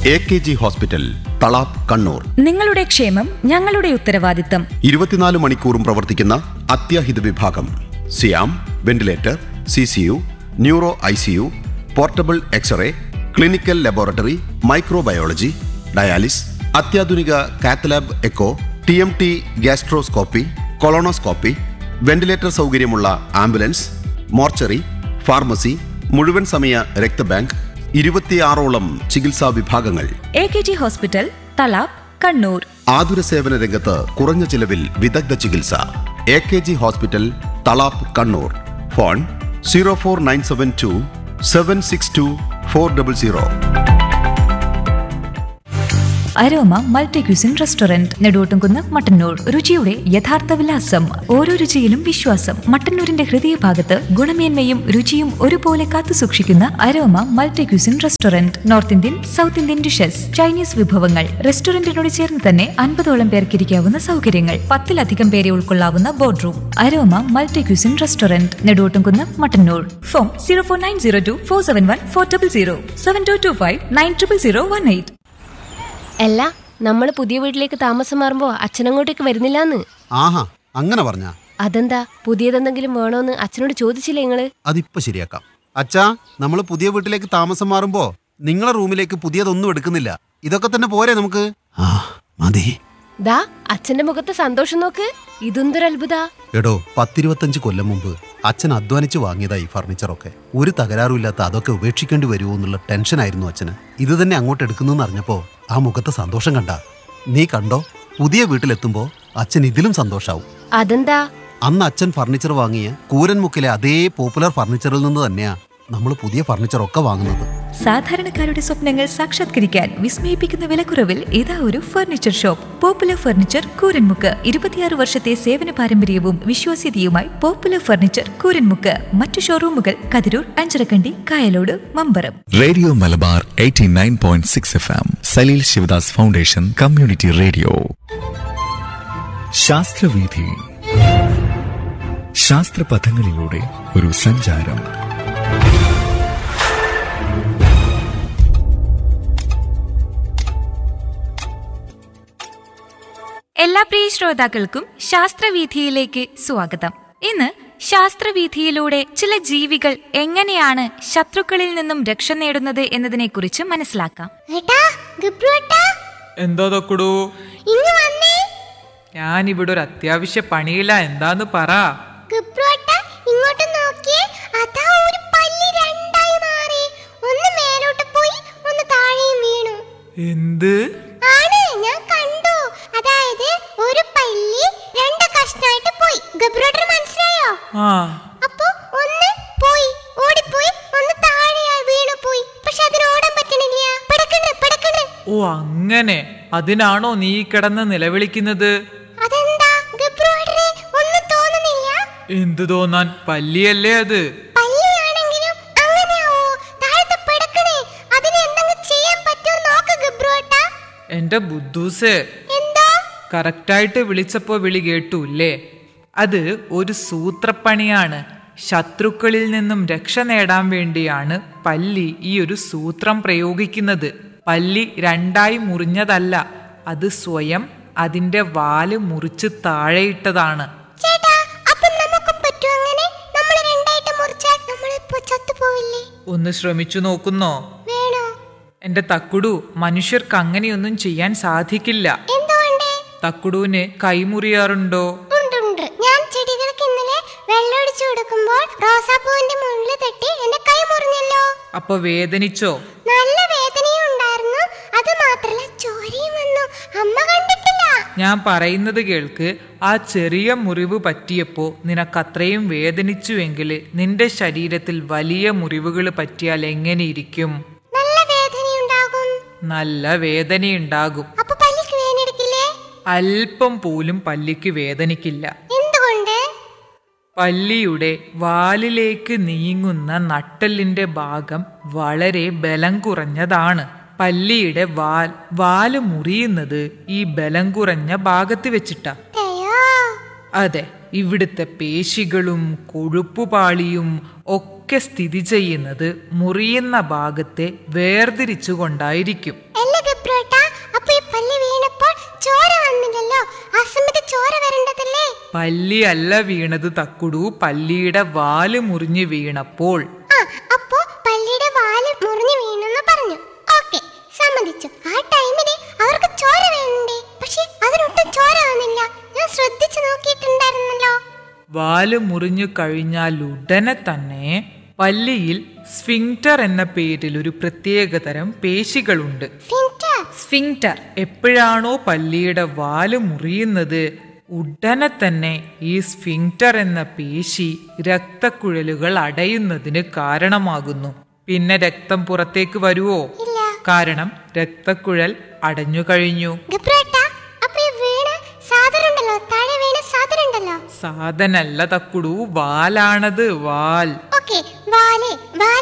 A K G hospital Thalap Kannur നിങ്ങളുടെ ക്ഷേമം ഞങ്ങളുടെ ഉത്തരവാദിത്തം ഇരുപത്തിനാല് മണിക്കൂറും പ്രവർത്തിക്കുന്ന അത്യാഹിത വിഭാഗം സിയാം ventilator C C U neuro I C U portable x ray clinical laboratory microbiology dialysis അത്യാധുനിക cath lab echo T M T gastroscopy colonoscopy ventilator സൗകര്യമുള്ള ആംബുലൻസ് മോർച്ചറി ഫാർമസി മുഴുവൻ സമയ രക്തബാങ്ക് ഇരുപത്തിയാറോളം ചികിത്സാ വിഭാഗങ്ങൾ A K G hospital Thalap Kannur ആതുര സേവന രംഗത്ത് കുറഞ്ഞ ചിലവിൽ വിദഗ്ധ ചികിത്സ A K G hospital Thalap Kannur phone zero four nine seven two seven six two four double zero Aroma multi cuisine restaurant Neduvottumkunnu Mattannur രുചിയുടെ യഥാർത്ഥ വിലാസം ഓരോ രുചിയിലും വിശ്വാസം മട്ടന്നൂരിന്റെ ഹൃദയഭാഗത്ത് ഗുണമേന്മയും രുചിയും ഒരുപോലെ കാത്തു സൂക്ഷിക്കുന്ന Aroma multi cuisine restaurant north Indian south Indian dishes Chinese വിഭവങ്ങൾ റെസ്റ്റോറന്റിനോട് ചേർന്ന് തന്നെ അൻപതോളം പേർക്ക് ഇരിക്കാവുന്ന സൗകര്യങ്ങൾ പത്തിലധികം പേരെ ഉൾക്കൊള്ളാവുന്ന board room Aroma multi cuisine restaurant Neduvottumkunnu Mattannur phone zero four nine zero two four seven one four double zero seven two two five nine triple zero one eight അല്ല നമ്മൾ പുതിയ വീട്ടിലേക്ക് താമസം മാറുമ്പോ അച്ഛനങ്ങോട്ടേക്ക് വരുന്നില്ലാന്ന് ആഹാ അങ്ങനെ പറഞ്ഞാ അതെന്താ പുതിയതെന്തെങ്കിലും വേണോന്ന് അച്ഛനോട് ചോദിച്ചില്ലേ നിങ്ങള് അതിപ്പോ ശരിയാക്കാം അച്ഛാ നമ്മൾ പുതിയ വീട്ടിലേക്ക് താമസം മാറുമ്പോ നിങ്ങളെ റൂമിലേക്ക് പുതിയതൊന്നും എടുക്കുന്നില്ല ഇതൊക്കെ തന്നെ പോരെ നമുക്ക് ആ മതി ദാ അച്ഛന്റെ മുഖത്തെ സന്തോഷം നോക്ക് ഇതെന്തൊരു അത്ഭുത എടോ പത്തിരുപത്തഞ്ച് കൊല്ലം മുമ്പ് അച്ഛൻ അധ്വാനിച്ച് വാങ്ങിയതാ ഈ ഫർണിച്ചറൊക്കെ ഒരു തകരാറുമില്ലാത്ത അതൊക്കെ ഉപേക്ഷിക്കേണ്ടി വരുമോ എന്നുള്ള ടെൻഷനായിരുന്നു അച്ഛന് ഇത് തന്നെ അങ്ങോട്ട് എടുക്കുന്നെന്ന് അറിഞ്ഞപ്പോ ആ മുഖത്തെ സന്തോഷം കണ്ട നീ കണ്ടോ പുതിയ വീട്ടിലെത്തുമ്പോ അച്ഛൻ ഇതിലും സന്തോഷാവും അതെന്താ അന്ന് അച്ഛൻ ഫർണിച്ചർ വാങ്ങിയ കൂരൻമുക്കിലെ അതേ പോപ്പുലർ ഫർണിച്ചറിൽ നിന്ന് തന്നെയാ നമ്മൾ പുതിയ ഫർണിച്ചറൊക്കെ വാങ്ങുന്നത് സാധാരണക്കാരുടെ സ്വപ്നങ്ങൾ സാക്ഷാത്കരിക്കാൻ വിസ്മയിപ്പിക്കുന്ന വിലക്കുറവിൽ ഇതാ ഒരു furniture shop popular furniture Kooranmukku ഇരുപത്തിയാറ് വർഷത്തെ സേവന പാരമ്പര്യവും വിശ്വാസ്യതയുമായി പോപ്പുലർ ഫർണിച്ചർ കൂരൻമുക്ക് മറ്റു ഷോറൂമുകൾ Kathirur Anjarakandy Kayalode Mambaram radio Malabar 89.6 point six F M Saleel Sivadas foundation community radio ശാസ്ത്രവീഥി ശാസ്ത്രപഥങ്ങളിലൂടെ ഒരു സഞ്ചാരം എല്ലാ പ്രിയ ശ്രോതാക്കൾക്കും ശാസ്ത്രവീഥിയിലേക്ക് സ്വാഗതം ഇന്ന് ശാസ്ത്രവീഥിയിലൂടെ ചില ജീവികൾ എങ്ങനെയാണ് ശത്രുക്കളിൽ നിന്നും രക്ഷ നേടുന്നത് എന്നതിനെക്കുറിച്ച് മനസ്സിലാക്കാം ഏട്ടാ ഗബ്രു ഏട്ടാ എന്തോ തൊക്കുടു ഇങ്ങ് വന്നേ ഞാനിവിടെ ഒരു അത്യാവശ്യ പണിയില്ല എന്താന്ന് പറ ഗബ്രു ഏട്ടാ ഇങ്ങോട്ട് നോക്കിയേ അതാ ഒരു പല്ലി രണ്ടായി മാറി ഒന്ന് മേലോട്ട് പോയി ഒന്ന് താഴെയും വീണു എന്ത് ആണ് ഞാൻ കണ്ടു അതായത് ഒരു പല്ലി രണ്ട് കഷ്ണായിട്ട് പോയി ഗബ്രു ഏട്ടന് മനസ്സിലായോ ആ അപ്പൊ ഒന്ന് പോയി ഓടിപ്പോയി ഒന്ന് താഴെയായി വീണു പോയി പക്ഷെ അതിന് ഓടാൻ പറ്റണില്ല പടക്കണ് പടക്കണ് ഓ അങ്ങനെ അതിനാണോ നീ ഈ കിടന്ന് നിലവിളിക്കുന്നത് അതെന്താ ഗബ്രു ഏട്ടന് ഒന്നും തോന്നുന്നില്ല എന്തു തോന്നാൻ പല്ലിയല്ലേ അത് പല്ലിയാണെങ്കിലും അങ്ങനെയാവോ താഴത്തെ പിടക്കണേ അതിന് എന്തെങ്കിലും ചെയ്യാൻ പറ്റുമോ നോക്ക് ഗബ്രുവേട്ടാ എന്റെ ബുദ്ധൂസേ എന്തോ കറക്റ്റായിട്ട് വിളിച്ചപ്പോ വിളി കേട്ടു അല്ലേ അത് ഒരു സൂത്രപ്പണിയാണ് ശത്രുക്കളിൽ നിന്നും രക്ഷ നേടാൻ വേണ്ടിയാണ് പല്ലി ഈ ഒരു സൂത്രം പ്രയോഗിക്കുന്നത് പല്ലി രണ്ടായി മുറിഞ്ഞതല്ല അത് സ്വയം അതിന്റെ വാല് മുറിച്ച് താഴെയിട്ടതാണ് ചേട്ടാ അപ്പം നമുക്കും പറ്റും അങ്ങനെ നമ്മൾ രണ്ടായിട്ട് മുറിച്ചാൽ നമ്മളിപ്പോ ചത്തുപോവില്ലേ ഒന്ന് ശ്രമിച്ചു നോക്കുന്നോ വേണോ എന്റെ തക്കുടു മനുഷ്യർക്ക് അങ്ങനെയൊന്നും ചെയ്യാൻ സാധിക്കില്ല എന്തുകൊണ്ട് തക്കുടുവിന് കൈമുറിയാറുണ്ടോ ഉണ്ടുണ്ട് ഞാൻ ചെടികൾക്ക് ഇന്നലെ വെള്ളമൊടിച്ചു കൊടുക്കുമ്പോൾ റോസാപ്പൂവിന്റെ മുള്ളിൽ തട്ടി എന്റെ കൈ മുറിഞ്ഞല്ലോ അപ്പൊ വേദനിച്ചോ നല്ല വേദനയും ഉണ്ടായിരുന്നു അത് മാത്രല്ല ചോരയും വന്നു അമ്മ കണ്ടിട്ടില്ല ഞാൻ പറയുന്നത് കേൾക്ക് ആ ചെറിയ മുറിവ് പറ്റിയപ്പോ നിനക്കത്രയും വേദനിച്ചുവെങ്കിൽ നിന്റെ ശരീരത്തിൽ വലിയ മുറിവുകൾ പറ്റിയാൽ എങ്ങനെയിരിക്കും നല്ല വേദനയുണ്ടാകും നല്ല വേദനയുണ്ടാകും അപ്പൊ പല്ലിക്ക് വേനെടുക്കില്ലേ അല്പം പോലും പല്ലിക്ക് വേദനിക്കില്ല എന്തുകൊണ്ട് പല്ലിയുടെ വാലിലേക്ക് നീങ്ങുന്ന നട്ടെല്ലിന്റെ ഭാഗം വളരെ ബലം കുറഞ്ഞതാണ് പല്ലിയുടെ വാൽ വാല് മുറിയുന്നത് ഈ ബലം കുറഞ്ഞ ഭാഗത്ത് വെച്ചിട്ടാ അയ്യോ അതെ ഇവിടുത്തെ പേശികളും കൊഴുപ്പുപാളിയും ഒക്കെ സ്ഥിതി ചെയ്യുന്നത് മുറിയുന്ന ഭാഗത്തെ വേർതിരിച്ചുകൊണ്ടായിരിക്കും അല്ല പല്ലി അല്ല വീണത് തക്കുടു പല്ലിയുടെ വാല് മുറിഞ്ഞു വീണപ്പോൾ ആ അപ്പോ പല്ലിയുടെ വാല് മുറിഞ്ഞു വീണെന്ന് പറഞ്ഞു ഓക്കെ സമ്മതിച്ചു ആ ടൈമില് അവർക്ക് ചോര വേണ്ടേ പക്ഷെ അതിനൊട്ടും ചോര വന്നില്ല ഞാൻ ശ്രദ്ധിച്ചു നോക്കിയിട്ടുണ്ടായിരുന്നല്ലോ വാല് മുറിഞ്ഞു കഴിഞ്ഞാൽ ഉടനെ തന്നെ പല്ലിയിൽ സ്ഫിങ്ക്റ്റർ എന്ന പേരിൽ ഒരു പ്രത്യേകതരം പേശികളുണ്ട് ഫിൻറ്റർ സ്ഫിങ്റ്റർ എപ്പോഴാണോ പല്ലിയുടെ വാല് മുറിയുന്നത് ഉടനെ തന്നെ ഈ സ്ഫിങ്ക്റ്റർ എന്ന പേശി രക്തക്കുഴലുകൾ അടയുന്നതിന് കാരണമാകുന്നു പിന്നെ രക്തം പുറത്തേക്ക് വരുവോ ഇല്ല കാരണം രക്തക്കുഴൽ അടഞ്ഞു കഴിഞ്ഞു ഗബ്രേട്ട അപ്പൊ ഈ വീണ സാധനമുണ്ടല്ലോ താഴെ വീണ സാധനമുണ്ടല്ലോ സാധനല്ല തക്കുടു വാലാണത് വാൽ ഓക്കെ വാല് വാല്